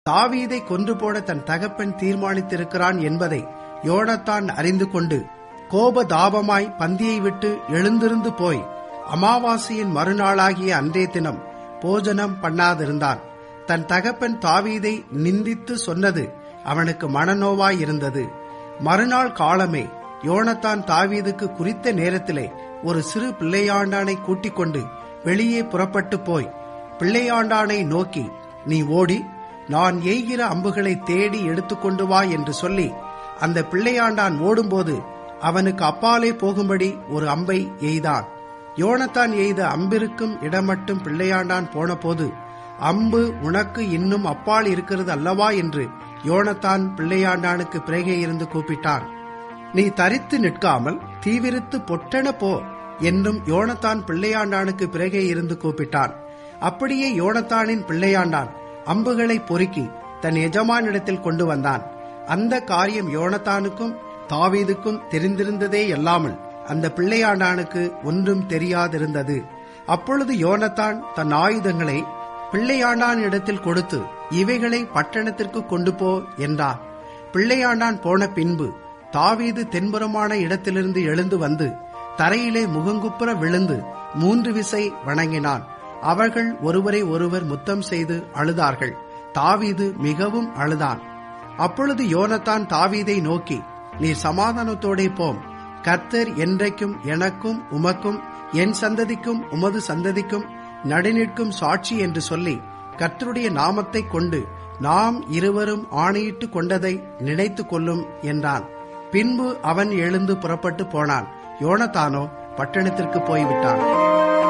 தாவீதை கொன்று போட தன் தகப்பன் தீர்மானித்திருக்கிறான் என்பதை யோனத்தான் அறிந்து கொண்டு கோபதாபமாய் பந்தியை விட்டு எழுந்திருந்து போய் அமாவாசையின் மறுநாளாகிய அன்றைய தினம் போஜனம் பண்ணாதிருந்தான் தன் தகப்பன் தாவீதை நிந்தித்து சொன்னது அவனுக்கு மனநோவாய் இருந்தது மறுநாள் காலமே யோனத்தான் தாவீதுக்கு குறித்த நேரத்திலே ஒரு சிறு பிள்ளையாண்டானை கூட்டிக் கொண்டு வெளியே புறப்பட்டு போய் பிள்ளையாண்டானை நோக்கி நீ ஓடி நான் எய்கிற அம்புகளை தேடி எடுத்துக்கொண்டு வா என்று சொல்லி அந்த பிள்ளையாண்டான் ஓடும்போது அவனுக்கு அப்பாலே போகும்படி ஒரு அம்பை எய்தான் யோனத்தான் எய்த அம்பிருக்கும் இடமட்டும் பிள்ளையாண்டான் போனபோது அம்பு உனக்கு இன்னும் அப்பால் இருக்கிறது அல்லவா என்று யோனத்தான் பிள்ளையாண்டானுக்கு பிறகே இருந்து கூப்பிட்டான் நீ தரித்து நிற்காமல் தீவிரித்து பொட்டென போ என்றும் யோனத்தான் பிள்ளையாண்டானுக்கு பிறகே இருந்து கூப்பிட்டான் அப்படியே யோனத்தானின் பிள்ளையாண்டான் அம்புகளை பொறுக்கி தன் எஜமானிடத்தில் கொண்டு வந்தான் அந்த காரியம் யோனத்தானுக்கும் தாவீதுக்கும் தெரிந்திருந்ததே அல்லாமல் அந்த பிள்ளையாண்டானுக்கு ஒன்றும் தெரியாதிருந்தது அப்பொழுது யோனத்தான் தன் ஆயுதங்களை பிள்ளையாண்டான் இடத்தில் கொடுத்து இவைகளை பட்டணத்திற்கு கொண்டு போ என்றான் பிள்ளையாண்டான் போன பின்பு தாவீது தென்புறமான இடத்திலிருந்து எழுந்து வந்து தரையிலே முகங்குப்புற விழுந்து மூன்று விசை வணங்கினான் அவர்கள் ஒருவரை ஒருவர் முத்தம் செய்து அழுதார்கள் தாவீது மிகவும் அழுதான் அப்பொழுது யோனத்தான் தாவீதை நோக்கி நீர் சமாதானத்தோடே போம் கர்த்தர் என்றைக்கும் எனக்கும் உமக்கும் என் சந்ததிக்கும் உமது சந்ததிக்கும் நடுநிற்கும் சாட்சி என்று சொல்லி கர்த்தருடைய நாமத்தை கொண்டு நாம் இருவரும் ஆணையிட்டு கொண்டதை நினைத்து கொள்ளும் என்றான் பின்பு அவன் எழுந்து புறப்பட்டு போனான் யோனத்தானோ பட்டணத்திற்கு போய்விட்டான்